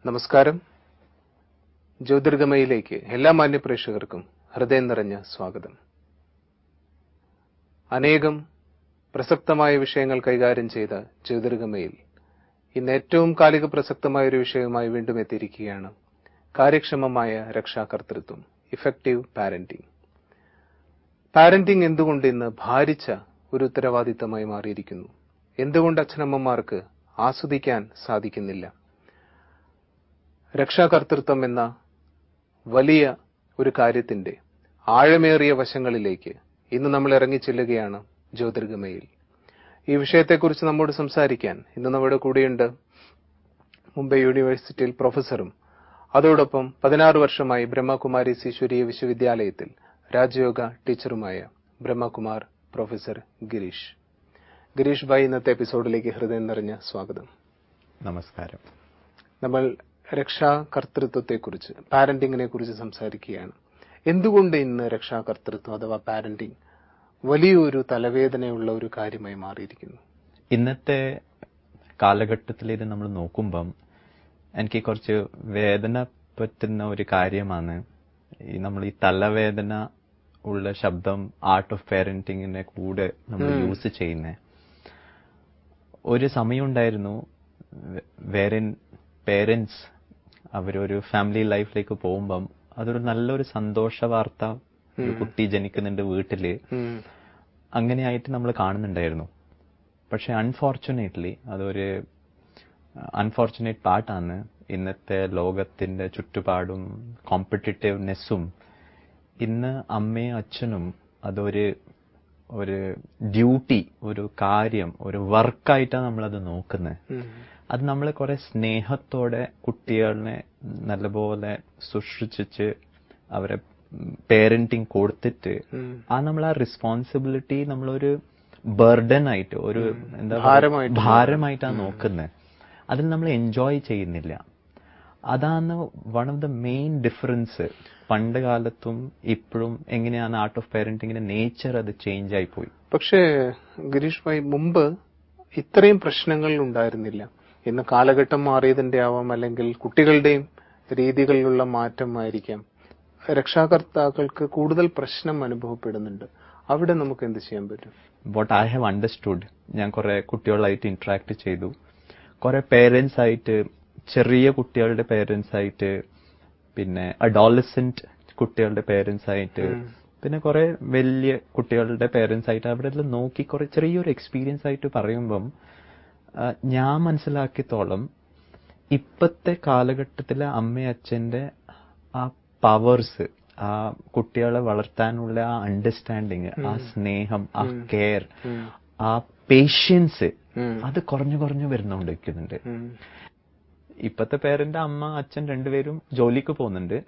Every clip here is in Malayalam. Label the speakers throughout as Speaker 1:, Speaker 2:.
Speaker 1: നമസ്കാരം ജ്യോതിർഗമയിലേക്ക് എല്ലാ മാന്യപ്രേക്ഷകർക്കും ഹൃദയം നിറഞ്ഞ സ്വാഗതം അനേകം പ്രസക്തമായ വിഷയങ്ങൾ കൈകാര്യം ചെയ്ത ജ്യോതിർഗമയിൽ ഇന്ന് ഏറ്റവും കാലിക പ്രസക്തമായ ഒരു വിഷയവുമായി വീണ്ടും എത്തിയിരിക്കുകയാണ് കാര്യക്ഷമമായ രക്ഷാകർതൃത്വം ഇഫക്റ്റീവ് പാരന്റിംഗ് പാരന്റിംഗ് എന്തുകൊണ്ട് ഇന്ന് ഭാരിച്ച ഒരു ഉത്തരവാദിത്തമായി മാറിയിരിക്കുന്നു എന്തുകൊണ്ട് അച്ഛനമ്മമാർക്ക് ആസ്വദിക്കാൻ സാധിക്കുന്നില്ല രക്ഷാകർതൃത്വം എന്ന വലിയ ഒരു കാര്യത്തിന്റെ ആഴമേറിയ വശങ്ങളിലേക്ക് ഇന്ന് നമ്മൾ ഇറങ്ങിച്ചെല്ലുകയാണ് ജ്യോതിർഗമയിൽ ഈ വിഷയത്തെക്കുറിച്ച് നമ്മോട് സംസാരിക്കാൻ ഇന്ന് നമ്മുടെ കൂടെയുണ്ട് മുംബൈ യൂണിവേഴ്സിറ്റിയിൽ പ്രൊഫസറും അതോടൊപ്പം പതിനാറ് വർഷമായി ബ്രഹ്മകുമാരീസ് ഈശ്വരീയ വിശ്വവിദ്യാലയത്തിൽ രാജയോഗ ടീച്ചറുമായ ബ്രഹ്മകുമാർ പ്രൊഫസർ ഗിരീഷ് ഗിരീഷ് ഭായ് ഇന്നത്തെ എപ്പിസോഡിലേക്ക് ഹൃദയം നിറഞ്ഞ സ്വാഗതം
Speaker 2: നമസ്കാരം
Speaker 1: നമ്മൾ രക്ഷാകർതൃത്വത്തെക്കുറിച്ച് പാരന്റിങ്ങിനെ കുറിച്ച് സംസാരിക്കുകയാണ് എന്തുകൊണ്ട് ഇന്ന് രക്ഷാകർതൃത്വം അഥവാ പാരന്റിങ് വലിയൊരു തലവേദനയുള്ള ഒരു കാര്യമായി മാറിയിരിക്കുന്നു
Speaker 2: ഇന്നത്തെ കാലഘട്ടത്തിൽ ഇത് നമ്മൾ നോക്കുമ്പം എനിക്ക് കുറച്ച് വേദന പറ്റുന്ന ഒരു കാര്യമാണ് ഈ നമ്മൾ ഈ തലവേദന ഉള്ള ശബ്ദം ആർട്ട് ഓഫ് പാരന്റിങ്ങിന്റെ കൂടെ നമ്മൾ യൂസ് ചെയ്യുന്നത് ഒരു സമയം ഉണ്ടായിരുന്നു വേറെ പേരൻസ് അവരൊരു ഫാമിലി ലൈഫിലേക്ക് പോകുമ്പം അതൊരു നല്ലൊരു സന്തോഷ വാർത്ത ഒരു കുട്ടി ജനിക്കുന്നുണ്ട് വീട്ടില് അങ്ങനെയായിട്ട് നമ്മൾ കാണുന്നുണ്ടായിരുന്നു പക്ഷെ അൺഫോർച്ചുനേറ്റ്ലി അതൊരു അൺഫോർച്ചുനേറ്റ് പാർട്ടാണ് ഇന്നത്തെ ലോകത്തിന്റെ ചുറ്റുപാടും കോമ്പറ്റീറ്റീവ്നെസ്സും ഇന്ന് അമ്മയും അച്ഛനും അതൊരു ഒരു ഡ്യൂട്ടി ഒരു കാര്യം ഒരു വർക്കായിട്ടാണ് നമ്മളത് നോക്കുന്നത് അത് നമ്മൾ കുറെ സ്നേഹത്തോടെ കുട്ടികളെ നല്ലപോലെ സൂക്ഷിച്ച് അവരെ പേരന്റിങ് കൊടുത്തിട്ട് ആ നമ്മൾ ആ റെസ്പോൺസിബിലിറ്റി നമ്മളൊരു ബർഡൻ ആയിട്ട് ഒരു എന്താ ഭാരമായിട്ടാണ് നോക്കുന്നത് അതിൽ നമ്മൾ എൻജോയ് ചെയ്യുന്നില്ല അതാണ് one of the main difference പണ്ട് കാലത്തും ഇപ്പോഴും എങ്ങനെയാണ് ആർട്ട് ഓഫ് പാരന്റിങ്ങിന്റെ നേച്ചർ അത് ചേഞ്ച് ആയി പോയി
Speaker 1: പക്ഷേ ഗിരീഷ് ഭായ് മുമ്പ് ഇത്രയും പ്രശ്നങ്ങൾ ഉണ്ടായിരുന്നില്ല ഇന്ന് കാലഘട്ടം മാറിയതിന്റെ ആവാം അല്ലെങ്കിൽ കുട്ടികളുടെയും രീതികളിലുള്ള മാറ്റമായിരിക്കാം രക്ഷാകർത്താക്കൾക്ക് കൂടുതൽ പ്രശ്നം അനുഭവപ്പെടുന്നുണ്ട് അവിടെ നമുക്ക് എന്ത് ചെയ്യാൻ പറ്റും
Speaker 2: വാട്ട് ഐ ഹാവ് അണ്ടർസ്റ്റുഡ് ഞാൻ കുറെ കുട്ടികളായിട്ട് ഇന്ററാക്ട് ചെയ്തു കുറെ പേരൻസ് ആയിട്ട് ചെറിയ കുട്ടികളുടെ പേരൻസ് ആയിട്ട് പിന്നെ അഡോളസെന്റ് കുട്ടികളുടെ പേരൻസ് ആയിട്ട് പിന്നെ കുറെ വലിയ കുട്ടികളുടെ പേരൻസ് ആയിട്ട് അവിടെ നോക്കി കുറെ ചെറിയൊരു എക്സ്പീരിയൻസ് ആയിട്ട് പറയുമ്പം ഞാൻ മനസ്സിലാക്കിയത്തോളം ഇപ്പത്തെ കാലഘട്ടത്തിലെ അമ്മയച്ഛന്റെ ആ പവേഴ്സ് ആ കുട്ടികളെ വളർത്താനുള്ള ആ അണ്ടർസ്റ്റാൻഡിങ് ആ സ്നേഹം ആ കെയർ ആ പേഷ്യൻസ് അത് കുറഞ്ഞു കുറഞ്ഞു വരുന്നുകൊണ്ടിരിക്കുന്നുണ്ട് ഇപ്പത്തെ പേരന്റ് അമ്മ അച്ഛൻ രണ്ടുപേരും ജോലിക്ക് പോകുന്നുണ്ട്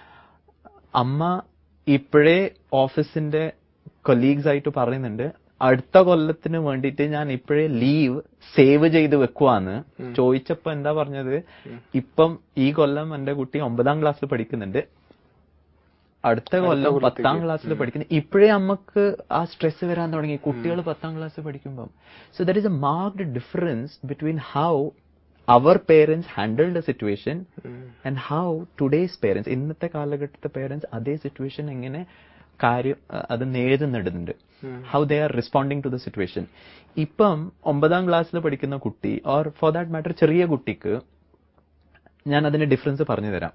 Speaker 2: അമ്മ ഇപ്പോഴേ ഓഫീസിന്റെ കൊലീഗ്സ് ആയിട്ട് പറയുന്നുണ്ട് അടുത്ത കൊല്ലത്തിന് വേണ്ടിയിട്ട് ഞാൻ ഇപ്പോഴേ ലീവ് സേവ് ചെയ്ത് വെക്കുവാന്ന് ചോദിച്ചപ്പോ എന്താ പറഞ്ഞത് ഇപ്പം ഈ കൊല്ലം എന്റെ കുട്ടി ഒമ്പതാം ക്ലാസ്സിൽ പഠിക്കുന്നുണ്ട് അടുത്ത കൊല്ലം പത്താം ക്ലാസ്സിൽ പഠിക്കുന്ന ഇപ്പോഴേ അമ്മക്ക് ആ സ്ട്രെസ് വരാൻ തുടങ്ങി കുട്ടികൾ പത്താം ക്ലാസ് പഠിക്കുമ്പം so there is a marked difference between how our parents handle the situation and how today's parents ഇന്നത്തെ കാലഘട്ടത്തെ പേരൻസ് അതേ സിറ്റുവേഷൻ എങ്ങനെ കാര്യം അത് നേരിടുന്നുണ്ട് how they are responding to the situation ഇപ്പം ഒമ്പതാം ക്ലാസ്സിൽ പഠിക്കുന്ന കുട്ടി ഓർ ഫോർ ദാറ്റ് മാറ്റർ ചെറിയ കുട്ടിക്ക് ഞാൻ അതിന്റെ ഡിഫറൻസ് പറഞ്ഞു തരാം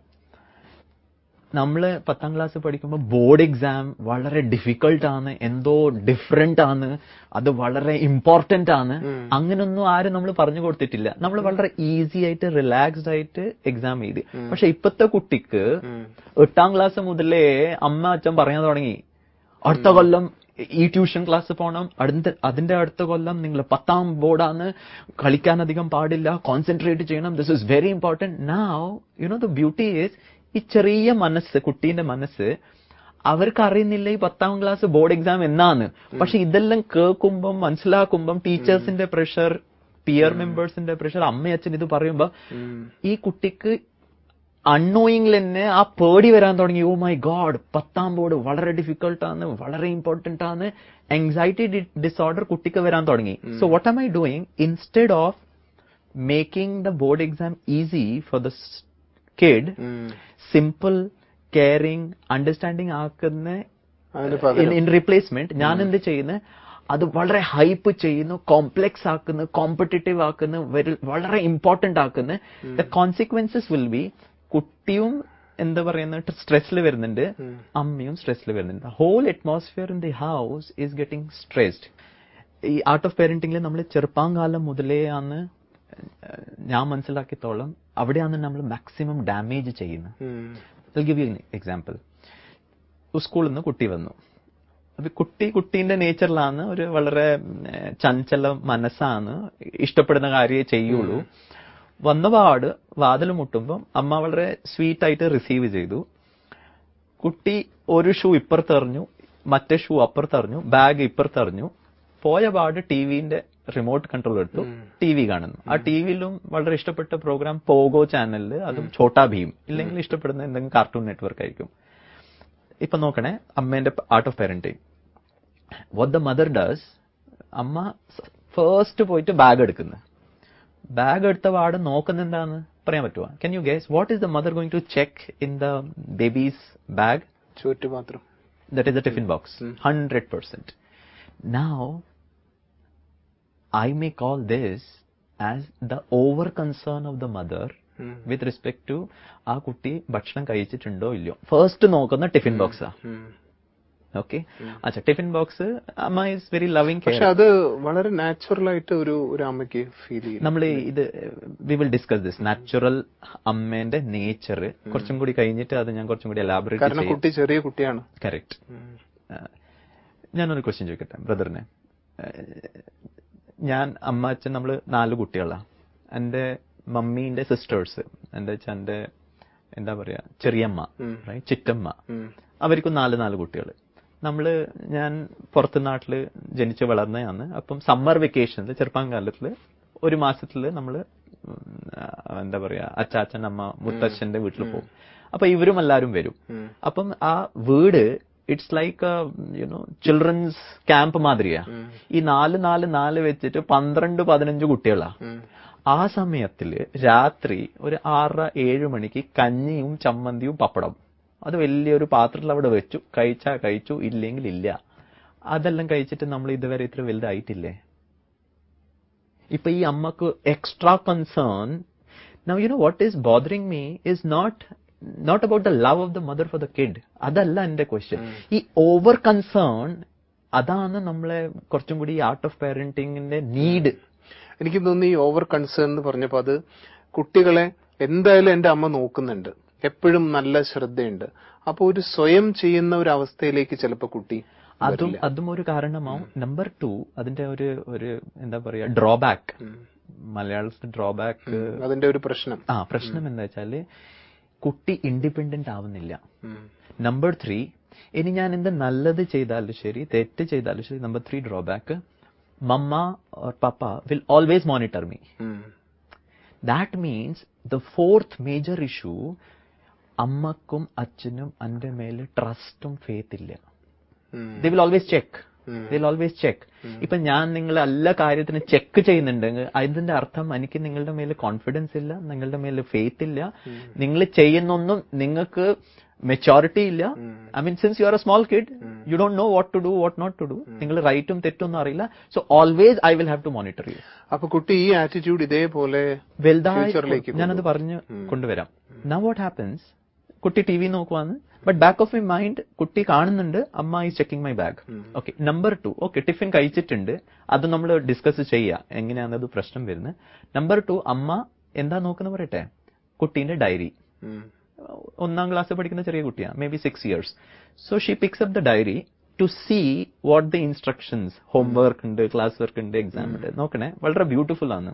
Speaker 2: നമ്മൾ പത്താം ക്ലാസ് പഠിക്കുമ്പോൾ ബോർഡ് എക്സാം വളരെ ഡിഫിക്കൾട്ട് ആണ് എന്തോ ഡിഫറെന്റ് ആണ് അത് വളരെ ഇമ്പോർട്ടന്റ് ആണ് അങ്ങനൊന്നും ആരും നമ്മൾ പറഞ്ഞു കൊടുത്തിട്ടില്ല നമ്മൾ വളരെ ഈസി ആയിട്ട് റിലാക്സ്ഡ് ആയിട്ട് എക്സാം എഴുതി പക്ഷെ ഇപ്പത്തെ കുട്ടിക്ക് എട്ടാം ക്ലാസ് മുതലേ അമ്മ അച്ഛൻ പറയാൻ തുടങ്ങി അടുത്ത കൊല്ലം ഈ ട്യൂഷൻ ക്ലാസ് പോകണം അടുത്ത അതിന്റെ അടുത്ത കൊല്ലം നിങ്ങൾ പത്താം ബോർഡാണ് കളിക്കാൻ അധികം പാടില്ല കോൺസെൻട്രേറ്റ് ചെയ്യണം this is very important now you know the beauty is ഈ ചെറിയ മനസ്സ് കുട്ടീന്റെ മനസ്സ് അവർക്ക് അറിയുന്നില്ല ഈ പത്താം ക്ലാസ് ബോർഡ് എക്സാം എന്നാണ് പക്ഷെ ഇതെല്ലാം കേൾക്കുമ്പം മനസ്സിലാക്കുമ്പം ടീച്ചേഴ്സിന്റെ പ്രഷർ പിയർ മെമ്പേഴ്സിന്റെ പ്രഷർ അമ്മയച്ഛൻ ഇത് പറയുമ്പോ ഈ കുട്ടിക്ക് അൺനോയിങ്ങിൽ തന്നെ ആ പേടി വരാൻ തുടങ്ങി ഓ മൈ ഗോഡ് പത്താം ബോർഡ് വളരെ ഡിഫിക്കൽട്ട് ആണ് വളരെ ഇമ്പോർട്ടന്റ് ആണ് ആങ്സൈറ്റി ഡിസോർഡർ കുട്ടിക്ക് വരാൻ തുടങ്ങി so what am I doing instead of making the board exam easy for the kid
Speaker 1: um.
Speaker 2: Simple caring understanding ആക്കുന്ന
Speaker 1: അതിന് പകരം
Speaker 2: ഇൻ റീപ്ലേസ്മെന്റ് ഞാൻ എന്ത് ചെയ്യുന്നു അത് വളരെ ഹൈപ്പ് ചെയ്യുന്നു കോംപ്ലെക്സ് ആക്കുന്നു കോമ്പറ്റേറ്റീവ് ആക്കുന്നു very- വളരെ ഇമ്പോർട്ടന്റ് ആക്കുന്നു ദ കോൺസിക്വൻസസ് വിൽ ബി കുട്ടിയും എന്താ പറയുന്ന സ്ട്രെസ്സിൽ വരുന്നുണ്ട് അമ്മയും സ്ട്രെസ്സിൽ വരുന്നുണ്ട് whole atmosphere in the house is getting stressed ഈ ആർട്ട് ഓഫ് പേരന്റിംഗിൽ നമ്മൾ ചെറുപ്പാങ്കാലം മുതലേ ആണ് ഏഹ്, ഞാൻ മനസ്സിലാക്കിയത്തോളം അവിടെയാണ് നമ്മൾ മാക്സിമം ഡാമേജ് ചെയ്യുന്നത്
Speaker 1: ഉം.
Speaker 2: ഗിവ് യു എക്സാമ്പിൾ സ്കൂളിൽ നിന്ന് കുട്ടി വന്നു അപ്പൊ കുട്ടി കുട്ടീന്റെ നേച്ചറിലാണ് ഒരു വളരെ ഏഹ്, ചഞ്ചല മനസ്സാണ് ഇഷ്ടപ്പെടുന്ന കാര്യമേ ചെയ്യുള്ളൂ വന്നപാട് വാതിൽ മുട്ടുമ്പം അമ്മ വളരെ സ്വീറ്റ് ആയിട്ട് റിസീവ് ചെയ്തു കുട്ടി ഒരു ഷൂ ഇപ്പുറത്തെറിഞ്ഞു മറ്റേ ഷൂ അപ്പുറത്തെറിഞ്ഞു ബാഗ് ഇപ്പുറത്തെറിഞ്ഞു പോയ പാട് ടിവിന്റെ റിമോട്ട് കൺട്രോൾ എടുത്തു ടി വി കാണുന്നു ആ ടിവിയിലും വളരെ ഇഷ്ടപ്പെട്ട പ്രോഗ്രാം പോഗോ ചാനലിൽ അതും ഛോട്ടാ ഭീം ഇല്ലെങ്കിൽ ഇഷ്ടപ്പെടുന്ന എന്തെങ്കിലും കാർട്ടൂൺ നെറ്റ്വർക്ക് ആയിരിക്കും ഇപ്പൊ നോക്കണേ അമ്മേന്റെ art of parenting what the mother does അമ്മ ഫസ്റ്റ് പോയിട്ട് ബാഗ് എടുക്കുന്നു ബാഗ് എടുത്ത പാട് നോക്കുന്ന എന്താണ് പറയാൻ പറ്റുമോ can you guess what is the mother going to check in the baby's bag
Speaker 1: ചുറ്റുപാത്രം
Speaker 2: that is the tiffin box 100% now i may call this as the over concern of the mother
Speaker 1: ഉം.
Speaker 2: with respect to ആ കുട്ടി ഭക്ഷണം കഴിച്ചിട്ടുണ്ടോ ഇല്ലയോ ഫസ്റ്റ് നോക്കുന്ന ടിഫിൻ ബോക്സാ
Speaker 1: ഉം.
Speaker 2: ഓക്കെ അച്ഛാ ടിഫിൻ ബോക്സ് അമ്മ ഇസ് വെരി ലവിങ് കെയർ
Speaker 1: പക്ഷെ അത് വളരെ നാച്ചുറൽ ആയിട്ട് ഒരു ഒരു അമ്മയ്ക്ക് ഫീൽ ചെയ്യും
Speaker 2: നമ്മൾ ഇത് we will discuss this natural അമ്മേന്റെ നേച്ചർ കുറച്ചും കൂടി കഴിഞ്ഞിട്ട് അത് ഞാൻ കുറച്ചും കൂടി എലാബറേറ്റ്
Speaker 1: കാരണം
Speaker 2: ചെയ്യും
Speaker 1: കുട്ടി ചെറിയ കുട്ടിയാണ്
Speaker 2: കറക്റ്റ് ഞാനൊരു ക്വസ്റ്റ്യൻ ചോദിക്കട്ടെ ബ്രദറിനെ ഞാൻ അമ്മ അച്ഛൻ നമ്മൾ നാല് കുട്ടികളാണ് എൻ്റെ മമ്മീൻ്റെ സിസ്റ്റേഴ്സ് എന്താ വെച്ചാൽ എൻ്റെ എന്താ പറയാ ചെറിയമ്മ right? ചിറ്റമ്മ
Speaker 1: ഉം.
Speaker 2: അവർക്കും നാല് നാല് കുട്ടികൾ നമ്മള് ഞാൻ പുറത്ത് നാട്ടില് ജനിച്ച് വളർന്നതാണ് അപ്പം സമ്മർ വെക്കേഷനിൽ ചെറുപ്പകാലത്തിൽ ഒരു മാസത്തിൽ നമ്മൾ എന്താ പറയാ അച്ചാച്ചൻ അമ്മ മുത്തച്ഛന്റെ വീട്ടിൽ പോകും അപ്പൊ ഇവരും എല്ലാവരും വരും
Speaker 1: ഉം.
Speaker 2: അപ്പം ആ വീട് it's like you know children's camp മാതിരിയാ ഈ നാല് നാല് നാല് വെച്ചിട്ട് പന്ത്രണ്ട് പതിനഞ്ച് കുട്ടികളാ
Speaker 1: ഉം.
Speaker 2: ആ സമയത്തില് രാത്രി ഒരു ആറര ഏഴ് മണിക്ക് കഞ്ഞിയും ചമ്മന്തിയും പപ്പടം അത് വലിയൊരു പാത്രത്തിൽ അവിടെ വെച്ചു കഴിച്ചാ കഴിച്ചു ഇല്ലെങ്കിൽ ഇല്ല അതെല്ലാം കഴിച്ചിട്ട് നമ്മൾ ഇതുവരെ ഇത്ര വലുതായിട്ടില്ലേ ഇപ്പൊ ഈ അമ്മക്ക് extra concern now you know what is bothering me is not not about the love of the mother for the kid അതല്ല എന്റെ ക്വസ്റ്റ്യൻ ഈ ഓവർ കൺസേൺ അതാണ് നമ്മളെ കുറച്ചും കൂടി ആർട്ട് ഓഫ് പാരന്റിങ്ങിന്റെ നീഡ്
Speaker 1: എനിക്ക് തോന്നുന്നു ഈ ഓവർ കൺസേൺ എന്ന് പറഞ്ഞപ്പോ അത് കുട്ടികളെ എന്തായാലും എന്റെ അമ്മ നോക്കുന്നുണ്ട് എപ്പോഴും നല്ല ശ്രദ്ധയുണ്ട് അപ്പൊ ഒരു സ്വയം ചെയ്യുന്ന ഒരു അവസ്ഥയിലേക്ക് ചിലപ്പോ കുട്ടി
Speaker 2: അതും അതും ഒരു കാരണമാവും നമ്പർ ടു അതിന്റെ ഒരു ഒരു എന്താ പറയാ ഡ്രോബാക്ക് മലയാളത്തിൽ ഡ്രോബാക്ക്
Speaker 1: അതിന്റെ ഒരു പ്രശ്നം
Speaker 2: ആ പ്രശ്നം എന്താ വെച്ചാല് കുട്ടി ഇൻഡിപെൻഡന്റ് ആവുന്നില്ല
Speaker 1: ഉം.
Speaker 2: നമ്പർ ത്രീ ഇനി ഞാൻ എന്ത് നല്ലത് ചെയ്താലും ശരി തെറ്റ് ചെയ്താലും ശരി number three drawback mamma or papa will always monitor me
Speaker 1: um.
Speaker 2: That means the fourth major issue അമ്മക്കും അച്ഛനും എൻ്റെ മേലെ ട്രസ്റ്റും ഫെയ്ത്ത് ഇല്ല
Speaker 1: ഉം.
Speaker 2: ദേ വിൽ ഓൾവേസ് ചെക്ക്
Speaker 1: ഉം.
Speaker 2: ദേ വിൽ ഓൾവേസ് ചെക്ക് ഇപ്പൊ ഞാൻ നിങ്ങൾ എല്ലാ കാര്യത്തിനും ചെക്ക് ചെയ്യുന്നുണ്ടെങ്കിൽ അതിന്റെ അർത്ഥം എനിക്ക് നിങ്ങളുടെ മേലെ കോൺഫിഡൻസ് ഇല്ല നിങ്ങളുടെ മേലെ ഫെയ്ത്ത് ഇല്ല നിങ്ങൾ ചെയ്യുന്നൊന്നും നിങ്ങൾക്ക് മെച്ചോറിറ്റി ഇല്ല I mean since you are a small kid you don't know what to do what not to do നിങ്ങൾ റൈറ്റും തെറ്റും ഒന്നും അറിയില്ല so always I will have to monitor you
Speaker 1: അപ്പൊ കുട്ടി ഈ ആറ്റിറ്റ്യൂഡ് ഇതേപോലെ
Speaker 2: വലുതായി
Speaker 1: ഫ്യൂച്ചറിലേക്ക്
Speaker 2: ഞാനത് പറഞ്ഞ് കൊണ്ടുവരാം നൗ വാട്ട് ഹാപ്പൻസ് കുട്ടി ടി വി നോക്കുവാന്ന് but back of my mind കുട്ടി കാണുന്നുണ്ട് അമ്മ is checking my bag okay number two okay tiffin കഴിച്ചിട്ടുണ്ട് അത് നമ്മൾ ഡിസ്കസ് ചെയ്യുക എങ്ങനെയാണത് പ്രശ്നം വരുന്നത് നമ്പർ ടു അമ്മ എന്താ നോക്കുന്ന പറയട്ടെ കുട്ടീന്റെ ഡയറി
Speaker 1: ഉം.
Speaker 2: ഒന്നാം ക്ലാസ് പഠിക്കുന്ന ചെറിയ കുട്ടിയാണ് maybe six years so she picks up the diary to see what the instructions homework ഉണ്ട് ക്ലാസ് വർക്ക് ഉണ്ട് എക്സാം ഉണ്ട് നോക്കണേ വളരെ ബ്യൂട്ടിഫുൾ ആണ്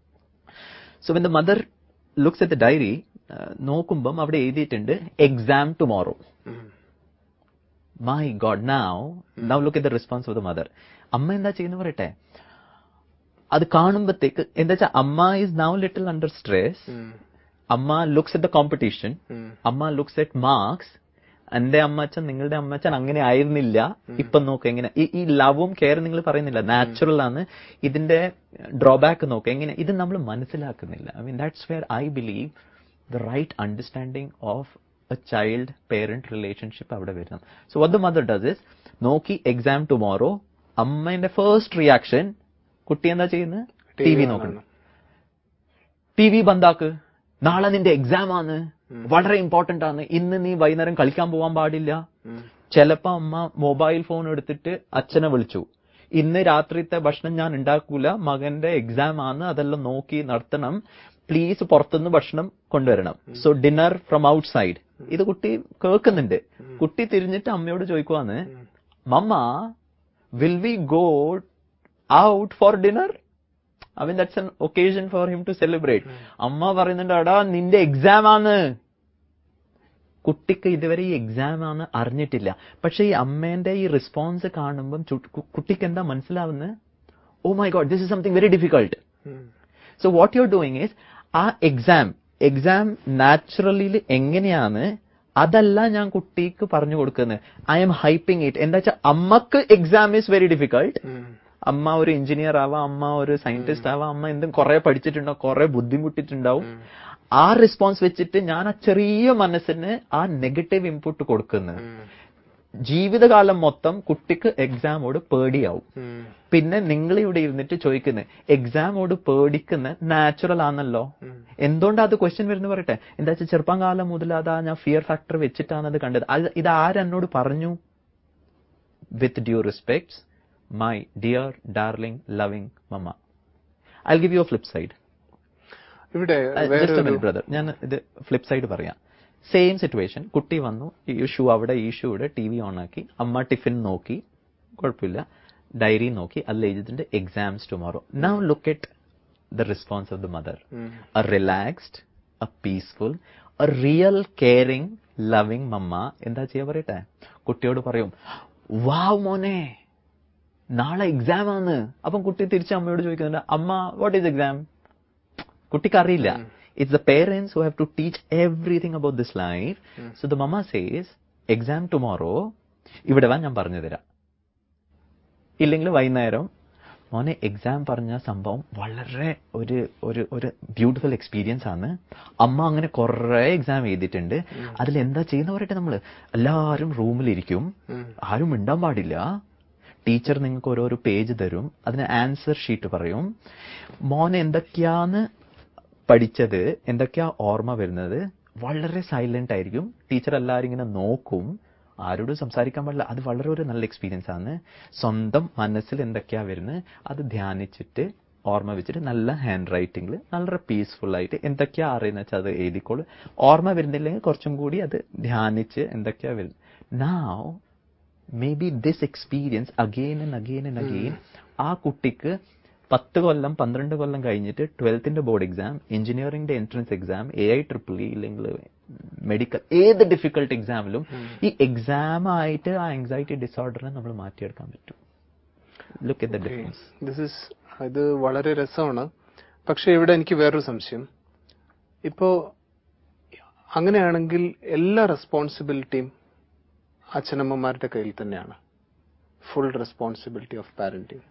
Speaker 2: so when the mother looks at the diary നോക്കുമ്പം അവിടെ എഴുതിയിട്ടുണ്ട് exam tomorrow
Speaker 1: um.
Speaker 2: My God now now look at the response of the mother അമ്മ എന്താ ചെയ്യുന്ന പറയട്ടെ അത് കാണുമ്പോഴത്തേക്ക് എന്താ വെച്ചാൽ അമ്മ is now little under stress
Speaker 1: ഉം.
Speaker 2: അമ്മ ലുക്സ് അറ്റ് ദ കോമ്പറ്റീഷൻ
Speaker 1: ഉം.
Speaker 2: അമ്മ ലുക്സ് അറ്റ് മാർക്സ് എന്റെ അമ്മച്ചൻ നിങ്ങളുടെ അമ്മച്ചൻ അങ്ങനെ ആയിരുന്നില്ല ഇപ്പൊ നോക്ക് എങ്ങനെ ഈ ഈ ലവും കെയർ നിങ്ങൾ പറയുന്നില്ല നാച്ചുറൽ ആണ് ഇതിന്റെ ഡ്രോബാക്ക് നോക്ക് എങ്ങനെ ഇത് നമ്മൾ മനസ്സിലാക്കുന്നില്ല I mean that's where I believe the right understanding of a child parent relationship അവിടെ വരണം so what the mother does is നോക്കി എക്സാം ടുമോറോ അമ്മേന്റെ ഫസ്റ്റ് റിയാക്ഷൻ കുട്ടി എന്താ ചെയ്യുന്നത് ടി വി നോക്കണം ടി വി ബന്ധാക്ക് നാളെ നിന്റെ എക്സാം ആണ് വളരെ ഇമ്പോർട്ടന്റ് ആണ് ഇന്ന് നീ വൈകുന്നേരം കളിക്കാൻ പോകാൻ പാടില്ല ചിലപ്പോ അമ്മ മൊബൈൽ ഫോൺ എടുത്തിട്ട് അച്ഛനെ വിളിച്ചു ഇന്ന് രാത്രിത്തെ ഭക്ഷണം ഞാൻ ഉണ്ടാക്കൂല മകന്റെ എക്സാം ആണ് അതെല്ലാം നോക്കി നടത്തണം പ്ലീസ് പുറത്തുനിന്ന് ഭക്ഷണം കൊണ്ടുവരണം so dinner from outside ഇത് കുട്ടി കേൾക്കുന്നുണ്ട് കുട്ടി തിരിഞ്ഞിട്ട് അമ്മയോട് ചോദിക്കുവാന്ന് mamma will we go out for dinner I mean that's an occasion for him to celebrate അമ്മ പറയുന്നുണ്ട് എടാ നിന്റെ എക്സാം ആണ് കുട്ടിക്ക് ഇതുവരെ ഈ എക്സാം ആണ് അറിഞ്ഞിട്ടില്ല പക്ഷെ ഈ അമ്മേന്റെ ഈ റെസ്പോൺസ് കാണുമ്പം ചു- കു- കുട്ടിക്ക് എന്താ മനസ്സിലാവുന്നത് oh my God this is something very difficult so what you are doing is ആ എക്സാം എക്സാം നാച്ചുറലി എങ്ങനെയാണ് അതല്ല ഞാൻ കുട്ടിക്ക് പറഞ്ഞു കൊടുക്കുന്നത് ഐ എം ഹൈപ്പിംഗ് ഇറ്റ് എന്താ വെച്ചാൽ അമ്മക്ക് എക്സാം ഈസ് വെരി ഡിഫിക്കൾട്ട് അമ്മ ഒരു എഞ്ചിനീയർ ആവാം അമ്മ ഒരു സയന്റിസ്റ്റ് ആവാം അമ്മ എന്തും കുറെ പഠിച്ചിട്ടുണ്ടാവും കുറെ ബുദ്ധിമുട്ടിട്ടുണ്ടാവും ആ റെസ്പോൺസ് വെച്ചിട്ട് ഞാൻ ആ ചെറിയ മനസ്സിന് ആ നെഗറ്റീവ് ഇൻപുട്ട് കൊടുക്കുന്നത് ജീവിതകാലം മൊത്തം കുട്ടിക്ക് എക്സാമോട് പേടിയാവും പിന്നെ നിങ്ങൾ ഇവിടെ ഇരുന്നിട്ട് ചോദിക്കുന്നത് എക്സാമോട് പേടിക്കുന്ന നാച്ചുറൽ ആണല്ലോ എന്തുകൊണ്ടാ അത് ക്വസ്റ്റ്യൻ വരുന്നു പറയട്ടെ എന്താ വെച്ചാൽ ചെറുപ്പം കാലം മുതൽ അതാ ഞാൻ ഫിയർ ഫാക്ടർ വെച്ചിട്ടാണ് അത് കണ്ടത് അത് ഇത് ആരെന്നോട് പറഞ്ഞു with due respects my dear darling loving mamma I give you flip side
Speaker 1: ഇവിടെ
Speaker 2: ജസ്റ്റ്
Speaker 1: വേറൊരു
Speaker 2: ബ്രദർ ഞാൻ ഇത് ഫ്ലിപ്പ് സൈഡ് പറയാം സെയിം സിറ്റുവേഷൻ കുട്ടി വന്നു ഈ ഷൂ അവിടെ ഈ ഷൂ ഇവിടെ ടി വി ഓൺ ആക്കി അമ്മ ടിഫിൻ നോക്കി കുഴപ്പമില്ല ഡയറി നോക്കി അതിൽ എഴുതിയിട്ടുണ്ട് exams tomorrow now look at the response of the mother a relaxed, a peaceful, a real caring, loving mamma എന്താ ചെയ്യാ പറയട്ടെ കുട്ടിയോട് പറയും വാവ് മോനെ നാളെ എക്സാം ആണ് അപ്പം കുട്ടി തിരിച്ച് അമ്മയോട് ചോദിക്കുന്നുണ്ട് അമ്മ വാട്ട് ഈസ് എക്സാം കുട്ടിക്ക് അറിയില്ല it's the parents who have to teach everything about this life so the mamma says exam tomorrow ഇവിടെ വാ ഞാൻ പറഞ്ഞു തരാം ഇല്ലെങ്കിൽ വൈകുന്നേരം മോനെ എക്സാം പറഞ്ഞ സംഭവം വളരെ ഒരു ഒരു ഒരു ബ്യൂട്ടിഫുൾ എക്സ്പീരിയൻസ് ആണ് അമ്മ അങ്ങനെ കുറെ എക്സാം എഴുതിയിട്ടുണ്ട് അതിൽ എന്താ ചെയ്യുന്ന പറയട്ടെ നമ്മൾ എല്ലാവരും റൂമിലിരിക്കും ആരും മിണ്ടാൻ പാടില്ല ടീച്ചർ നിങ്ങൾക്ക് ഓരോരോ പേജ് തരും അതിന് ആൻസർ ഷീറ്റ് പറയും മോൻ എന്തൊക്കെയാന്ന് പഠിച്ചത് എന്തൊക്കെയാ ഓർമ്മ വരുന്നത് വളരെ സൈലന്റ് ആയിരിക്കും ടീച്ചർ എല്ലാവരും ഇങ്ങനെ നോക്കും ആരോടും സംസാരിക്കാൻ പാടില്ല അത് വളരെ ഒരു നല്ല എക്സ്പീരിയൻസ് ആണ് സ്വന്തം മനസ്സിൽ എന്തൊക്കെയാ വരുന്നത് അത് ധ്യാനിച്ചിട്ട് ഓർമ്മ വെച്ചിട്ട് നല്ല ഹാൻഡ് റൈറ്റിംഗിൽ നല്ല പീസ്ഫുൾ ആയിട്ട് എന്തൊക്കെയാ അറിയുന്ന വെച്ചാൽ അത് എഴുതിക്കോളൂ ഓർമ്മ വരുന്നില്ലെങ്കിൽ കുറച്ചും കൂടി അത് ധ്യാനിച്ച് എന്തൊക്കെയാ വരുന്നത് now maybe this experience again and again and again ആ കുട്ടിക്ക് പത്ത് കൊല്ലം പന്ത്രണ്ട് കൊല്ലം കഴിഞ്ഞിട്ട് ട്വൽത്തിന്റെ ബോർഡ് എക്സാം എഞ്ചിനീയറിംഗിന്റെ entrance exam A I triple E ഇല്ലെങ്കിൽ മെഡിക്കൽ ഏത് ഡിഫിക്കൽട്ട് എക്സാമിലും ഈ എക്സാം ആയിട്ട് ആ ആങ്സൈറ്റി ഡിസോർഡറിനെ നമ്മൾ മാറ്റിയെടുക്കാൻ പറ്റും look at the difference
Speaker 1: this is ഇത് വളരെ രസമാണ് പക്ഷെ ഇവിടെ എനിക്ക് വേറൊരു സംശയം ഇപ്പോ അങ്ങനെയാണെങ്കിൽ എല്ലാ റെസ്പോൺസിബിലിറ്റിയും അച്ഛനമ്മമാരുടെ കയ്യിൽ തന്നെയാണ് full responsibility of parenting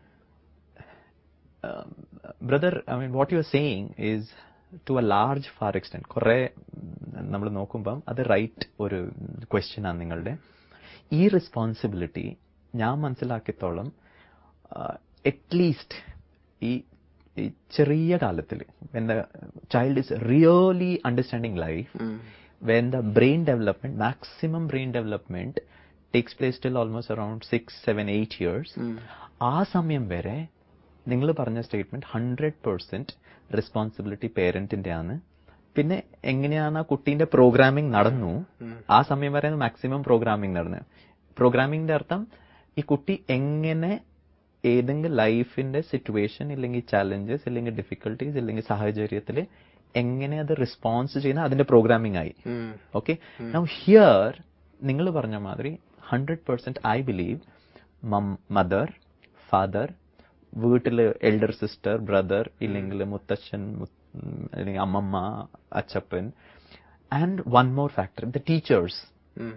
Speaker 2: brother I mean what you are saying is to a large far extent കുറെ നമ്മൾ നോക്കുമ്പം അത് റൈറ്റ് ഒരു ക്വസ്റ്റ്യൻ ആണ് നിങ്ങളുടെ ഈ റെസ്പോൺസിബിലിറ്റി ഞാൻ മനസ്സിലാക്കിയത്തോളം അറ്റ്ലീസ്റ്റ് ഈ ഈ ചെറിയ കാലത്തിൽ when the child is really understanding life when the brain development, maximum brain development takes place till almost around six, seven, eight years. ആ സമയം വരെ നിങ്ങൾ പറഞ്ഞ സ്റ്റേറ്റ്മെന്റ് ഹൺഡ്രഡ് പെർസെന്റ് റെസ്പോൺസിബിലിറ്റി പേരന്റിന്റെ ആണ് പിന്നെ എങ്ങനെയാണ് ആ കുട്ടീന്റെ പ്രോഗ്രാമിംഗ് നടന്നു ആ സമയം വരെ മാക്സിമം പ്രോഗ്രാമിംഗ് നടന്നു പ്രോഗ്രാമിംഗിന്റെ അർത്ഥം ഈ കുട്ടി എങ്ങനെ ഏതെങ്കിലും ലൈഫിന്റെ സിറ്റുവേഷൻ ഇല്ലെങ്കിൽ ചാലഞ്ചസ് ഇല്ലെങ്കിൽ ഡിഫിക്കൽട്ടീസ് ഇല്ലെങ്കിൽ സാഹചര്യത്തിൽ എങ്ങനെ അത് റെസ്പോൺസ് ചെയ്യുന്ന അതിന്റെ പ്രോഗ്രാമിംഗ് ആയി ഓക്കെ നൗ ഹിയർ നിങ്ങൾ പറഞ്ഞ മാതിരി hundred percent I believe mother father വീട്ടില് എൽഡർ സിസ്റ്റർ ബ്രദർ ഇല്ലെങ്കിൽ മുത്തച്ഛൻ അല്ലെങ്കിൽ അമ്മമ്മ അച്ചപ്പൻ and one more factor the teachers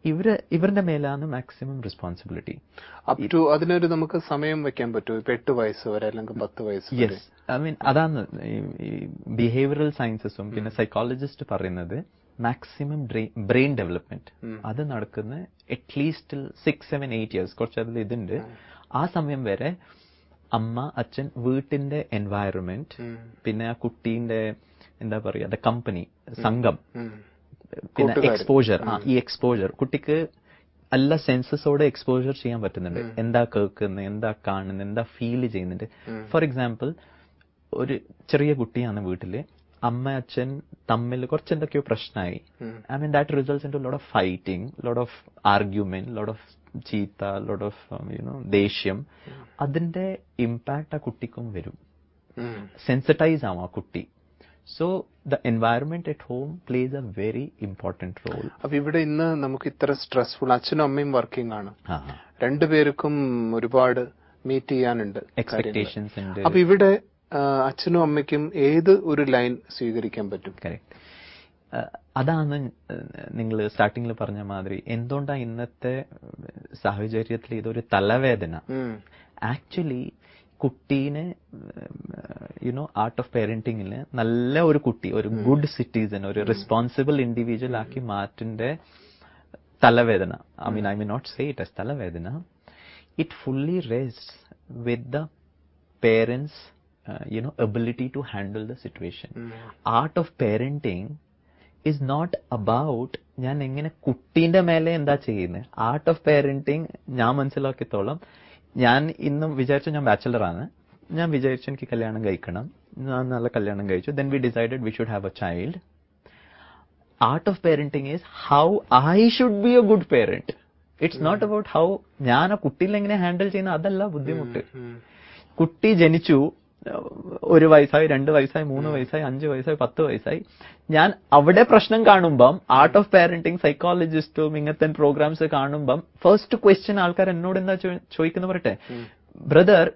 Speaker 2: ഇവര് ഇവരുടെ മേലാണ് മാക്സിമം റെസ്പോൺസിബിലിറ്റി
Speaker 1: അപ് ടു അതിനൊരു നമുക്ക് സമയം വെക്കാൻ പറ്റുമോ ഇപ്പൊ എട്ട് വയസ്സ് വരെ അല്ലെങ്കിൽ പത്ത് വയസ്സ് വരെ
Speaker 2: യെസ് ഐ മീൻ അതാണ് ബിഹേവിയറൽ സയൻസസും പിന്നെ സൈക്കോളജിസ്റ്റ് പറയുന്നത് മാക്സിമം ബ്രെയിൻ ഡെവലപ്മെന്റ് അത് നടക്കുന്ന at least six seven eight years കുറച്ച് അതിൽ ഇതുണ്ട് ആ സമയം വരെ അമ്മ അച്ഛൻ വീട്ടിന്റെ എൻവയറമെന്റ് പിന്നെ ആ കുട്ടീന്റെ എന്താ പറയുക കമ്പനി സംഘം
Speaker 1: ഉം.
Speaker 2: പിന്നെ
Speaker 1: കൂട്ടുകാര്.
Speaker 2: എക്സ്പോജർ ആ ഈ എക്സ്പോജർ കുട്ടിക്ക് എല്ലാ സെൻസസോടെ എക്സ്പോജർ ചെയ്യാൻ പറ്റുന്നുണ്ട് എന്താ കേൾക്കുന്നത് എന്താ കാണുന്നത് എന്താ ഫീൽ ചെയ്യുന്നുണ്ട് ഫോർ എക്സാമ്പിൾ ഒരു ചെറിയ കുട്ടിയാണ് വീട്ടില് അമ്മ അച്ഛൻ തമ്മിൽ കുറച്ച് എന്തൊക്കെയോ പ്രശ്നമായി I mean that results into lot of fighting lot of argument lot of ചീത്ത ലോട്ട് ഓഫ് യുനോ ദേഷ്യം അതിന്റെ ഇമ്പാക്ട് ആ കുട്ടിക്കും വരും
Speaker 1: ഉം.
Speaker 2: സെൻസിറ്റൈസ് ആവും ആ കുട്ടി so the environment at home plays a very important role
Speaker 1: അപ്പൊ ഇവിടെ ഇന്ന് നമുക്ക് ഇത്ര സ്ട്രെസ്ഫുൾ അച്ഛനും അമ്മയും വർക്കിംഗ് ആണ് രണ്ടുപേർക്കും ഒരുപാട് മീറ്റ് ചെയ്യാനുണ്ട് കാര്യങ്ങൾ.
Speaker 2: എക്സ്പെക്ടേഷൻസ് ഉണ്ട്
Speaker 1: അപ്പൊ ഇവിടെ ആ, അച്ഛനും അമ്മയ്ക്കും ഏത് ഒരു ലൈൻ സ്വീകരിക്കാൻ പറ്റും
Speaker 2: കറക്റ്റ് അതാണ് നിങ്ങൾ സ്റ്റാർട്ടിങ്ങിൽ പറഞ്ഞ മാതിരി എന്തുകൊണ്ടാണ് ഇന്നത്തെ സാഹചര്യത്തിൽ ഇതൊരു തലവേദന
Speaker 1: ഉം.
Speaker 2: ആക്ച്വലി കുട്ടീനെ യുനോ ആർട്ട് ഓഫ് പേരന്റിങ്ങിൽ നല്ല ഒരു കുട്ടി ഒരു ഗുഡ് സിറ്റിസൺ ഒരു റെസ്പോൺസിബിൾ ഇൻഡിവിജ്വൽ ആക്കി മാറ്റിന്റെ തലവേദന I mean I mean not say it as തലവേദന it fully rest with the parents you know ability to handle the situation art of parenting is not about ഞാൻ എങ്ങനെ കുട്ടീന്റെ മേലെ എന്താ ചെയ്യുന്നത് ആർട്ട് ഓഫ് പേരന്റിങ് ഞാൻ മനസ്സിലാക്കിയത്തോളം ഞാൻ ഇന്നും വിചാരിച്ചു ഞാൻ ബാച്ചലറാണ് ഞാൻ വിചാരിച്ചു എനിക്ക് കല്യാണം കഴിക്കണം ഞാൻ നല്ല കല്യാണം കഴിച്ചു then we decided we should have a child art of parenting is how I should be a good parent it's not about how ഞാൻ ആ കുട്ടീനെ എങ്ങനെ ഹാൻഡിൽ ചെയ്യുന്ന അതല്ല ബുദ്ധിമുട്ട്
Speaker 1: ഉം.
Speaker 2: കുട്ടി ജനിച്ചു ഒരു വയസ്സായി രണ്ട് വയസ്സായി മൂന്ന് വയസ്സായി അഞ്ച് വയസ്സായി പത്ത് വയസ്സായി ഞാൻ അവിടെ പ്രശ്നം കാണുമ്പം ആർട്ട് ഓഫ് പാരന്റിങ് സൈക്കോളജിസ്റ്റും ഇങ്ങനത്തെ പ്രോഗ്രാംസ് കാണുമ്പം ഫസ്റ്റ് ക്വസ്റ്റ്യൻ ആൾക്കാർ എന്നോട് എന്താ ചോദിക്കുന്ന പറയട്ടെ ബ്രദർ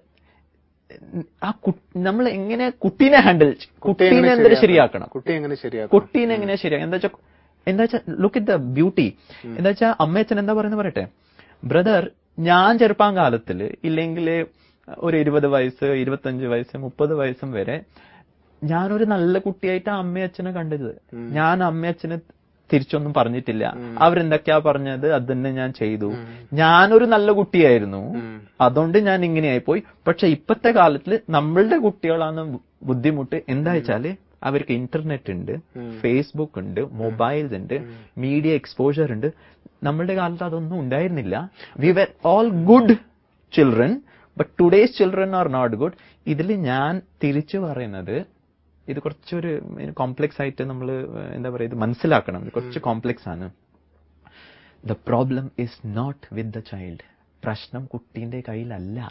Speaker 2: ആ നമ്മൾ എങ്ങനെ കുട്ടീനെ ഹാൻഡിൽ
Speaker 1: കുട്ടിയെ
Speaker 2: കുട്ടീനെ
Speaker 1: എങ്ങനെ
Speaker 2: എന്തൊരു
Speaker 1: ശരിയാക്കണം?
Speaker 2: ശരിയാക്കണം
Speaker 1: കുട്ടിയെ എങ്ങനെ ശരിയാക്കണം
Speaker 2: കുട്ടീനെ എങ്ങനെ ശരിയാക്കും എന്താ വെച്ചാൽ എന്താ വെച്ചാൽ ലുക്ക് ഇറ്റ് ദ ബ്യൂട്ടി എന്താ വെച്ചാൽ അമ്മയച്ഛൻ എന്താ പറയുന്നത് പറയട്ടെ ബ്രദർ ഞാൻ ചെറുപ്പം കാലത്തിൽ ഇല്ലെങ്കിൽ ഒരു ഇരുപത് വയസ്സ് ഇരുപത്തഞ്ച് വയസ്സ് മുപ്പത് വയസ്സും വരെ ഞാനൊരു നല്ല കുട്ടിയായിട്ട് അമ്മയച്ഛനെ കണ്ടത് ഞാൻ അമ്മയച്ഛന് തിരിച്ചൊന്നും പറഞ്ഞിട്ടില്ല അവരെന്തൊക്കെയാ പറഞ്ഞത് അത് തന്നെ ഞാൻ ചെയ്തു ഞാനൊരു നല്ല കുട്ടിയായിരുന്നു അതുകൊണ്ട് ഞാൻ ഇങ്ങനെയായി പോയി പക്ഷെ ഇപ്പത്തെ കാലത്തിൽ നമ്മളുടെ കുട്ടികളാണ് ബുദ്ധിമുട്ട് എന്താ വെച്ചാല് അവർക്ക് ഇന്റർനെറ്റ് ഉണ്ട് ഫേസ്ബുക്ക് ഉണ്ട് മൊബൈൽസ് ഉണ്ട് മീഡിയ എക്സ്പോഷർ ഉണ്ട് നമ്മളുടെ കാലത്ത് അതൊന്നും ഉണ്ടായിരുന്നില്ല we were all good children but today's children are not good ഇതിൽ ഞാൻ തിരിച്ചു പറയുന്നത് ഇത് കുറച്ചൊരു കോംപ്ലക്സ് ആയിട്ട് നമ്മൾ എന്താ പറയുക ഇത് മനസ്സിലാക്കണം ഇത് കുറച്ച് കോംപ്ലക്സ് ആണ് the problem is not with the child പ്രശ്നം കുട്ടീന്റെ കയ്യിലല്ല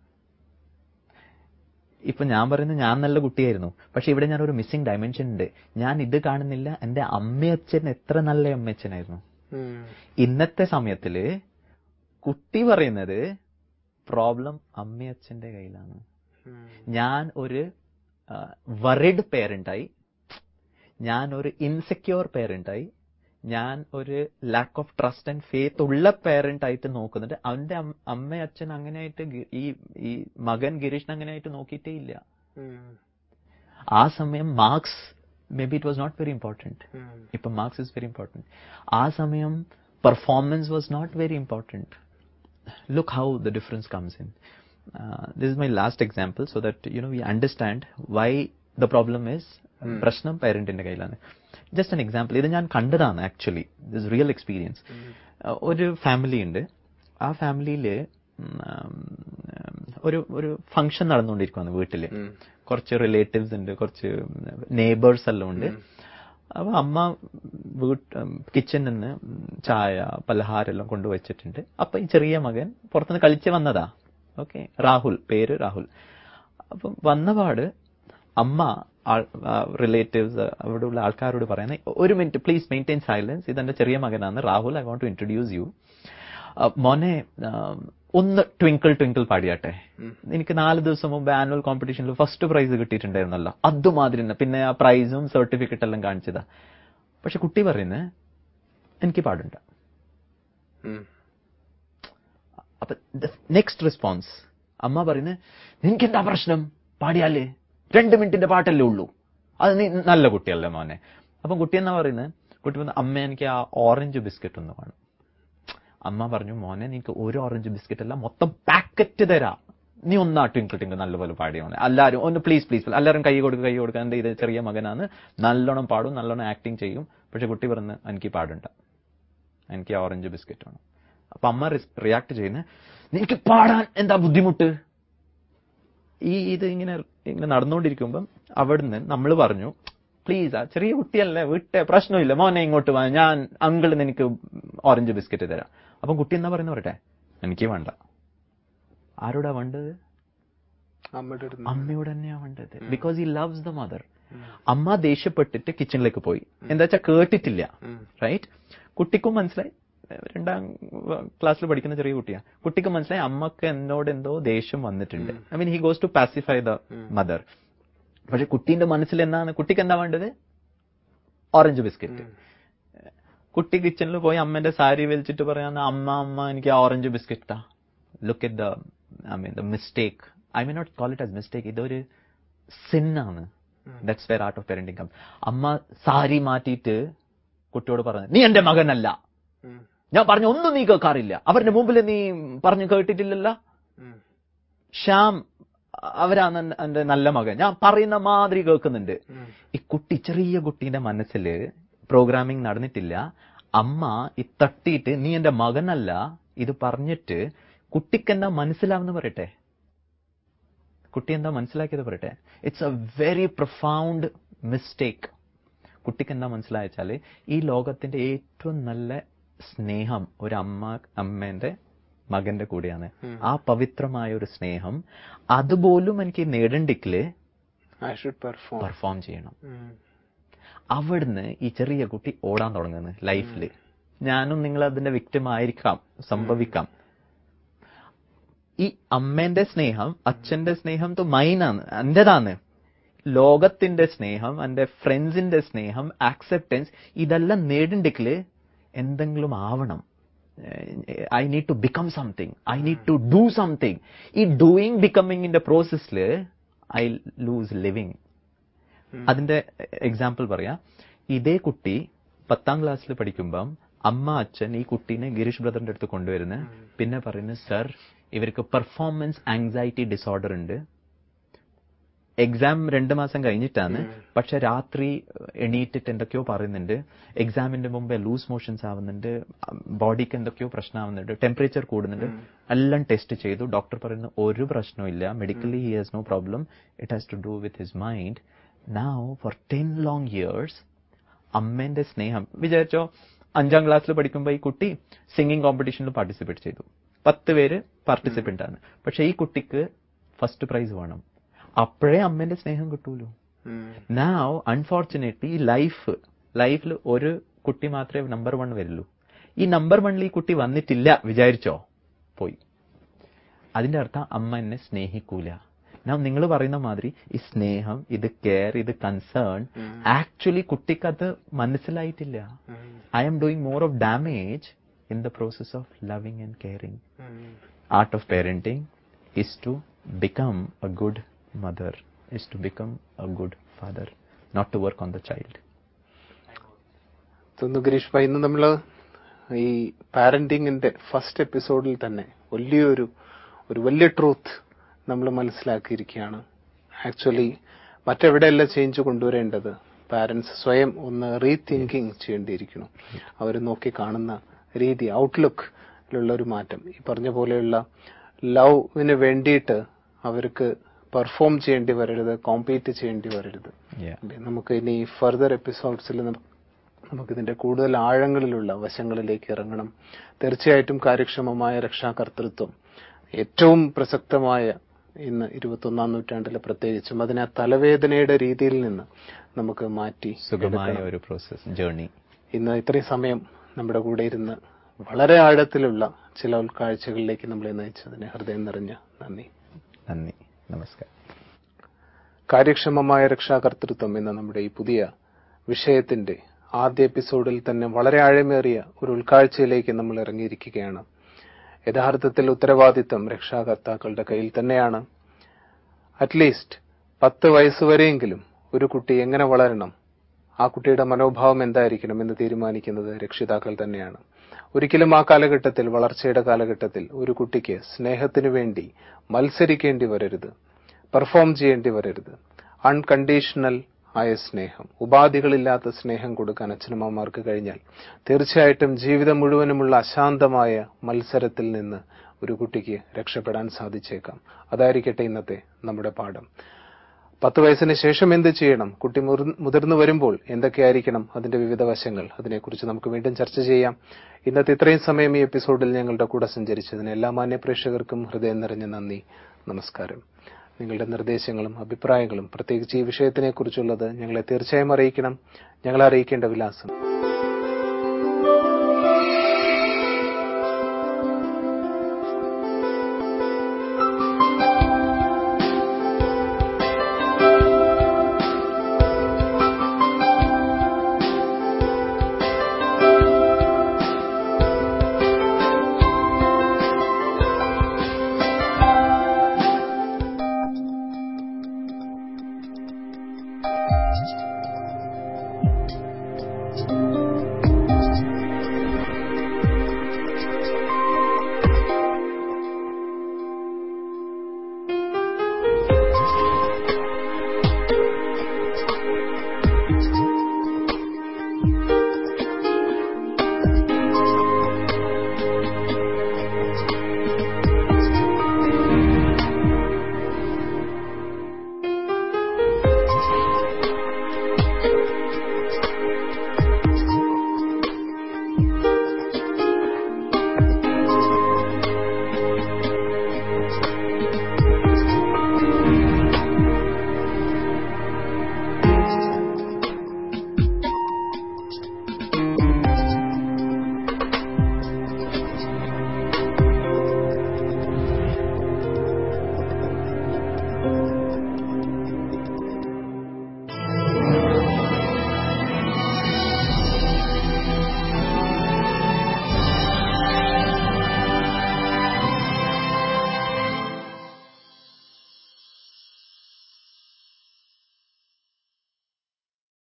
Speaker 2: ഇപ്പൊ ഞാൻ പറയുന്നത് ഞാൻ നല്ല കുട്ടിയായിരുന്നു പക്ഷെ ഇവിടെ ഞാൻ ഒരു മിസ്സിംഗ് ഡയമെൻഷൻ ഉണ്ട് ഞാൻ ഇത് കാണുന്നില്ല എന്റെ അമ്മയച്ഛൻ എത്ര നല്ല അമ്മയച്ഛനായിരുന്നു
Speaker 1: ഉം.
Speaker 2: ഇന്നത്തെ സമയത്തില് കുട്ടി പറയുന്നത് പ്രോബ്ലം അമ്മയച്ഛന്റെ കയ്യിലാണ്
Speaker 1: ഉം.
Speaker 2: ഞാൻ ഒരു വറിഡ് പേരന്റായി ഞാൻ ഒരു ഇൻസെക്യൂർ പേരന്റായി ഞാൻ ഒരു lack of trust and faith ഉള്ള പേരന്റ് ആയിട്ട് നോക്കുന്നുണ്ട് അവന്റെ അം- അമ്മ അച്ഛൻ അങ്ങനെയായിട്ട് ഗി- ഈ ഈ മകൻ ഗിരീഷിനെ അങ്ങനെയായിട്ട് നോക്കിയിട്ടേ ഇല്ല
Speaker 1: ഉം.
Speaker 2: ആ സമയം marks may be it was not very important
Speaker 1: ഉം.
Speaker 2: ഇപ്പൊ മാർക്സ് ഇസ് വെരി ഇമ്പോർട്ടൻറ്റ് ആ സമയം performance was not very important look how the difference comes in this is my last example so that you know we understand why the problem is പ്രശ്നം പേരന്റിന്റെ കയ്യിലാണ് ജസ്റ്റ് എൻ എക്സാമ്പിൾ ഇത് ഞാൻ കണ്ടതാണ് ആക്ച്വലി ദിസ് റിയൽ എക്സ്പീരിയൻസ് ഒരു ഫാമിലി ഉണ്ട് ആ ഫാമിലിയിൽ ഒരു ഒരു ഫംഗ്ഷൻ നടന്നുകൊണ്ടിരിക്കുകയാണ് വീട്ടിൽ
Speaker 1: ഉം.
Speaker 2: കുറച്ച് റിലേറ്റീവ്സ് ഉണ്ട് കുറച്ച് നെയ്ബേഴ്സ് എല്ലാം ഉണ്ട് അപ്പൊ അമ്മ വീട്ട് കിച്ചണിൽ നിന്ന് ചായ പലഹാരം എല്ലാം കൊണ്ടുവച്ചിട്ടുണ്ട് അപ്പൊ ഈ ചെറിയ മകൻ പുറത്തുനിന്ന് കളിച്ച് വന്നതാ ഓക്കെ രാഹുൽ പേര് രാഹുൽ അപ്പൊ വന്നപാട് അമ്മ റിലേറ്റീവ്സ് അവിടെയുള്ള ആൾക്കാരോട് പറയുന്നത് ഒരു മിനിറ്റ് പ്ലീസ് മെയിൻറ്റെയിൻ സൈലൻസ് ഇതെന്റെ ചെറിയ മകനാണ് Rahul I want to introduce you മോനെ ആ, ഒന്ന് ട്വിങ്കിൾ ട്വിങ്കിൾ പാടിയാട്ടെ എനിക്ക് നാല് ദിവസം മുമ്പ് ആനുവൽ കോമ്പറ്റീഷനിൽ ഫസ്റ്റ് പ്രൈസ് കിട്ടിയിട്ടുണ്ടായിരുന്നല്ലോ അതുമാതിരി തന്നെ പിന്നെ ആ പ്രൈസും സർട്ടിഫിക്കറ്റ് എല്ലാം കാണിച്ചതാ പക്ഷെ കുട്ടി പറയുന്നത് എനിക്ക് പാടണ്ട
Speaker 1: ഉം.
Speaker 2: അപ്പൊ നെക്സ്റ്റ് റെസ്പോൺസ് അമ്മ പറയുന്നത് നിനക്ക് എന്താ പ്രശ്നം പാടിയാല് രണ്ട് മിനിറ്റിന്റെ പാട്ടല്ലേ ഉള്ളൂ അത് നീ നല്ല കുട്ടിയല്ലേ മോനെ അപ്പം കുട്ടി എന്നാ പറയുന്നത് കുട്ടി പറഞ്ഞു അമ്മ എനിക്ക് ആ ഓറഞ്ച് ബിസ്ക്കറ്റ് ഒന്ന് വേണം അമ്മ പറഞ്ഞു മോനെ നിനക്ക് ഒരു ഓറഞ്ച് ബിസ്ക്കറ്റ് അല്ല മൊത്തം പാക്കറ്റ് തരാം നീ ഒന്നാ ട്വിങ്കിൾ ടിങ്കിൾ നല്ലപോലെ പാടിയോനെ എല്ലാവരും ഒന്ന് പ്ലീസ് പ്ലീസ് എല്ലാവരും കൈ കൊടുക്കുക കൈ കൊടുക്കുക എന്റെ ഇത് ചെറിയ മകനാണ് നല്ലോണം പാടും നല്ലോണം ആക്ടിങ് ചെയ്യും പക്ഷെ കുട്ടി പറഞ്ഞ് എനിക്ക് പാടണ്ട എനിക്ക് ഓറഞ്ച് ബിസ്ക്കറ്റ് വേണം അപ്പൊ അമ്മ റിയാക്ട് ചെയ്യുന്നത് നിനക്ക് പാടാൻ എന്താ ബുദ്ധിമുട്ട് ഈ ഇത് ഇങ്ങനെ ഇങ്ങനെ നടന്നുകൊണ്ടിരിക്കുമ്പം അവിടുന്ന് നമ്മൾ പറഞ്ഞു പ്ലീസ് ആ ചെറിയ കുട്ടിയല്ലേ വിട്ടെ പ്രശ്നമില്ല മോനെ ഇങ്ങോട്ട് വാ ഞാൻ അങ്കിൾ നിനക്ക് ഓറഞ്ച് ബിസ്ക്കറ്റ് തരാം അപ്പം കുട്ടി എന്നാ പറയുന്ന പറയട്ടെ എനിക്ക് വേണ്ട ആരോടാ വേണ്ടത്
Speaker 1: അമ്മയുടെ അടുത്ത്
Speaker 2: അമ്മയോട് തന്നെയാ വേണ്ടത് ബിക്കോസ് ഈ ലവ്സ് ദ മദർ അമ്മ ദേഷ്യപ്പെട്ടിട്ട് കിച്ചണിലേക്ക് പോയി എന്താ വെച്ചാൽ കേട്ടിട്ടില്ല
Speaker 1: ഉം.
Speaker 2: റൈറ്റ് കുട്ടിക്കും മനസ്സിലായി രണ്ടാം ക്ലാസ്സിൽ പഠിക്കുന്ന ചെറിയ കുട്ടിയാ കുട്ടിക്ക് മനസ്സിലായി അമ്മക്ക് എന്നോട് എന്തോ ദേഷ്യം വന്നിട്ടുണ്ട് I mean he goes to pacify the mother പക്ഷെ കുട്ടീന്റെ മനസ്സിൽ എന്താണ് കുട്ടിക്ക് എന്താ വേണ്ടത് ഓറഞ്ച് ബിസ്ക്കറ്റ് കുട്ടി കിച്ചണിൽ പോയി അമ്മന്റെ സാരി വലിച്ചിട്ട് പറയാന്ന് അമ്മ അമ്മ എനിക്ക് ആ ഓറഞ്ച് ബിസ്ക്കറ്റ് താ look at the I mean the mistake I mean not call it as mistake ഇതൊരു സിന്നാണ് that's where art of parenting come അമ്മ സാരി മാറ്റിയിട്ട് കുട്ടിയോട് പറഞ്ഞു നീ എന്റെ മകനല്ല
Speaker 1: ഉം.
Speaker 2: ഞാൻ പറഞ്ഞു ഒന്നും നീ കേൾക്കാറില്ല അവരുടെ മുമ്പിൽ നീ പറഞ്ഞു കേട്ടിട്ടില്ലല്ലോ
Speaker 1: ഉം.
Speaker 2: ശ്യാം അവരാണ് എൻ- എന്റെ നല്ല മകൻ ഞാൻ പറയുന്ന മാതിരി കേൾക്കുന്നുണ്ട്
Speaker 1: ഉം.
Speaker 2: ഈ കുട്ടി ചെറിയ കുട്ടീന്റെ മനസ്സിൽ പ്രോഗ്രാമിംഗ് നടന്നിട്ടില്ല അമ്മ ഈ തട്ടിയിട്ട് നീ എന്റെ മകനല്ല ഇത് പറഞ്ഞിട്ട് കുട്ടിക്ക് എന്താ മനസ്സിലാവുന്ന പറയട്ടെ കുട്ടി എന്താ മനസ്സിലാക്കിയത് പറയട്ടെ it's a very profound mistake കുട്ടിക്ക് എന്താ മനസ്സിലായച്ചാല് ഈ ലോകത്തിന്റെ ഏറ്റവും നല്ല സ്നേഹം ഒരു അമ്മ അമ്മേന്റെ മകന്റെ കൂടെയാണ് ആ പവിത്രമായ ഒരു സ്നേഹം അതുപോലും എനിക്ക് നേടണ്ടെങ്കില്
Speaker 1: I should perform.
Speaker 2: പെർഫോം ചെയ്യണം
Speaker 1: ഉം.
Speaker 2: അവിടുന്ന് ഈ ചെറിയ കുട്ടി ഓടാൻ തുടങ്ങുന്നു ലൈഫിൽ ഞാനും നിങ്ങൾ അതിന്റെ വിക്ടിം ആയിരിക്കാം സംഭവിക്കാം ഈ അമ്മേന്റെ സ്നേഹം അച്ഛന്റെ സ്നേഹം തോ മൈനാണ് എന്റേതാണ് ലോകത്തിന്റെ സ്നേഹം എന്റെ ഫ്രണ്ട്സിന്റെ സ്നേഹം ആക്സെപ്റ്റൻസ് ഇതെല്ലാം നേടണ്ടെങ്കില് എന്തെങ്കിലും ആവണം I need to become something I need to do something ഈ ഡൂയിങ് ബിക്കമിങ്ങിന്റെ പ്രോസസ്സിൽ ഐ ലൂസ് ലിവിങ് അതിന്റെ എക്സാമ്പിൾ പറയാം ഇതേ കുട്ടി പത്താം ക്ലാസ്സിൽ പഠിക്കുമ്പം അമ്മ അച്ഛൻ ഈ കുട്ടീനെ ഗിരീഷ് ബ്രദറിന്റെ അടുത്ത് കൊണ്ടുവരുന്നത് പിന്നെ പറയുന്നത് സർ ഇവർക്ക് പെർഫോമൻസ് ആങ്സൈറ്റി ഡിസോർഡർ ഉണ്ട് എക്സാം രണ്ട് മാസം കഴിഞ്ഞിട്ടാണ് പക്ഷെ രാത്രി എണീറ്റിട്ട് എന്തൊക്കെയോ പറയുന്നുണ്ട് എക്സാമിന്റെ മുമ്പേ ലൂസ് മോഷൻസ് ആവുന്നുണ്ട് ബോഡിക്ക് എന്തൊക്കെയോ പ്രശ്നമാവുന്നുണ്ട് ടെമ്പറേച്ചർ കൂടുന്നുണ്ട് എല്ലാം ടെസ്റ്റ് ചെയ്തു ഡോക്ടർ പറയുന്നു ഒരു പ്രശ്നമില്ല medically he has no problem it has to do with his mind now for ten long years അമ്മേന്റെ സ്നേഹം വിചാരിച്ചോ അഞ്ചാം ക്ലാസ്സിൽ പഠിക്കുമ്പോൾ ഈ കുട്ടി സിംഗിങ് കോമ്പറ്റീഷനിൽ പാർട്ടിസിപ്പേറ്റ് ചെയ്തു പത്ത് പേര് പാർട്ടിസിപ്പന്റ് ആണ് പക്ഷെ ഈ കുട്ടിക്ക് ഫസ്റ്റ് പ്രൈസ് വേണം അപ്പോഴേ അമ്മേന്റെ സ്നേഹം കിട്ടൂലോ
Speaker 1: ഉം.
Speaker 2: നാവ് അൺഫോർച്ചുനേറ്റ്ലി ഈ ലൈഫ് ലൈഫിൽ ഒരു കുട്ടി മാത്രമേ നമ്പർ വൺ വരുള്ളൂ ഈ നമ്പർ വണ്ണിൽ ഈ കുട്ടി വന്നിട്ടില്ല വിചാരിച്ചോ പോയി അതിന്റെ അർത്ഥം അമ്മ എന്നെ സ്നേഹിക്കൂല ഞാൻ നിങ്ങൾ പറയുന്ന മാതിരി ഈ സ്നേഹം ഇത് കെയർ ഇത് കൺസേൺ ആക്ച്വലി കുട്ടിക്ക് അത് മനസ്സിലായിട്ടില്ല
Speaker 1: ഉം.
Speaker 2: I am doing more of damage in the process of loving and caring
Speaker 1: ഉം.
Speaker 2: art of parenting is to become a good mother, is to become a good father, not to work on the child.
Speaker 1: തോന്നുന്നു ഗിരീഷ് ഭായി ഇന്ന് നമ്മള് ഈ പാരന്റിങ്ങിന്റെ ഫസ്റ്റ് എപ്പിസോഡിൽ തന്നെ വലിയൊരു ഒരു വലിയ ട്രൂത്ത് നമ്മൾ മനസ്സിലാക്കിയിരിക്കുകയാണ് ആക്ച്വലി മറ്റെവിടെയല്ല ചേഞ്ച് കൊണ്ടുവരേണ്ടത് പാരന്റ്സ് സ്വയം ഒന്ന് റീതിങ്കിങ് ചെയ്യേണ്ടിയിരിക്കണം അവർ നോക്കി കാണുന്ന രീതി ഔട്ട്ലുക്കിലുള്ള ഒരു മാറ്റം ഈ പറഞ്ഞ പോലെയുള്ള ലവിന് വേണ്ടിയിട്ട് അവർക്ക് പെർഫോം ചെയ്യേണ്ടി വരരുത് കോമ്പീറ്റ് ചെയ്യേണ്ടി വരരുത്
Speaker 2: Yeah.
Speaker 1: അല്ലേ? നമുക്ക് ഇനി ഫർദർ എപ്പിസോഡ്സിൽ നമുക്കിതിന്റെ കൂടുതൽ ആഴങ്ങളിലുള്ള വശങ്ങളിലേക്ക് ഇറങ്ങണം തീർച്ചയായിട്ടും കാര്യക്ഷമമായ രക്ഷാകർതൃത്വം ഏറ്റവും പ്രസക്തമായ ഇന്ന് ഇരുപത്തൊന്നാം നൂറ്റാണ്ടിലെ പ്രത്യേകിച്ചും അതിനെ ആ തലവേദനയുടെ രീതിയിൽ നിന്ന് നമുക്ക് മാറ്റി
Speaker 2: സുഖമായ
Speaker 1: എടുക്കണം.
Speaker 2: ഒരു പ്രോസസ് ജേർണി
Speaker 1: ഇന്ന് ഇത്രയും സമയം നമ്മുടെ കൂടെ ഇരുന്ന് വളരെ ആഴത്തിലുള്ള ചില ഉൾക്കാഴ്ചകളിലേക്ക് നമ്മളെ നയിച്ചതിന് ഹൃദയം നിറഞ്ഞ നന്ദി
Speaker 2: നന്ദി നമസ്കാരം
Speaker 1: കാര്യക്ഷമമായ രക്ഷാകർതൃത്വം എന്ന നമ്മുടെ ഈ പുതിയ വിഷയത്തിന്റെ ആദ്യ എപ്പിസോഡിൽ തന്നെ വളരെ ആഴമേറിയ ഒരു ഉൾക്കാഴ്ചയിലേക്ക് നമ്മൾ ഇറങ്ങിയിരിക്കുകയാണ് യഥാർത്ഥത്തിൽ ഉത്തരവാദിത്തം രക്ഷാകർത്താക്കളുടെ കയ്യിൽ തന്നെയാണ് അറ്റ്ലീസ്റ്റ് പത്ത് വയസ്സുവരെയെങ്കിലും ഒരു കുട്ടി എങ്ങനെ വളരണം ആ കുട്ടിയുടെ മനോഭാവം എന്തായിരിക്കണം എന്ന് തീരുമാനിക്കുന്നത് രക്ഷിതാക്കൾ തന്നെയാണ് ഒരിക്കലും ആ കാലഘട്ടത്തിൽ വളർച്ചയുടെ കാലഘട്ടത്തിൽ ഒരു കുട്ടിക്ക് സ്നേഹത്തിനു വേണ്ടി മത്സരിക്കേണ്ടി വരരുത് പെർഫോം ചെയ്യേണ്ടി വരരുത് അൺകണ്ടീഷണൽ ആയ സ്നേഹം ഉപാധികളില്ലാത്ത സ്നേഹം കൊടുക്കാൻ അച്ഛനമ്മമാർക്ക് കഴിഞ്ഞാൽ തീർച്ചയായിട്ടും ജീവിതം മുഴുവനുമുള്ള അശാന്തമായ മത്സരത്തിൽ നിന്ന് ഒരു കുട്ടിക്ക് രക്ഷപ്പെടാൻ സാധിച്ചേക്കാം അതായിരിക്കട്ടെ ഇന്നത്തെ നമ്മുടെ പാഠം പത്ത് വയസ്സിന് ശേഷം എന്ത് ചെയ്യണം കുട്ടി മുതിർ- മുതിർന്നു വരുമ്പോൾ എന്തൊക്കെയായിരിക്കണം അതിന്റെ വിവിധ വശങ്ങൾ അതിനെക്കുറിച്ച് നമുക്ക് വീണ്ടും ചർച്ച ചെയ്യാം ഇന്നത്തെ ഇത്രയും സമയം ഈ എപ്പിസോഡിൽ ഞങ്ങളുടെ കൂടെ സഞ്ചരിച്ചതിന് എല്ലാ മാന്യ പ്രേക്ഷകർക്കും ഹൃദയം നിറഞ്ഞ നന്ദി നമസ്കാരം നിങ്ങളുടെ നിർദ്ദേശങ്ങളും അഭിപ്രായങ്ങളും പ്രത്യേകിച്ച് ഈ വിഷയത്തിനെക്കുറിച്ചുള്ളത് ഞങ്ങളെ തീർച്ചയായും അറിയിക്കണം ഞങ്ങളെ അറിയിക്കേണ്ട വിലാസം
Speaker 3: Thank you.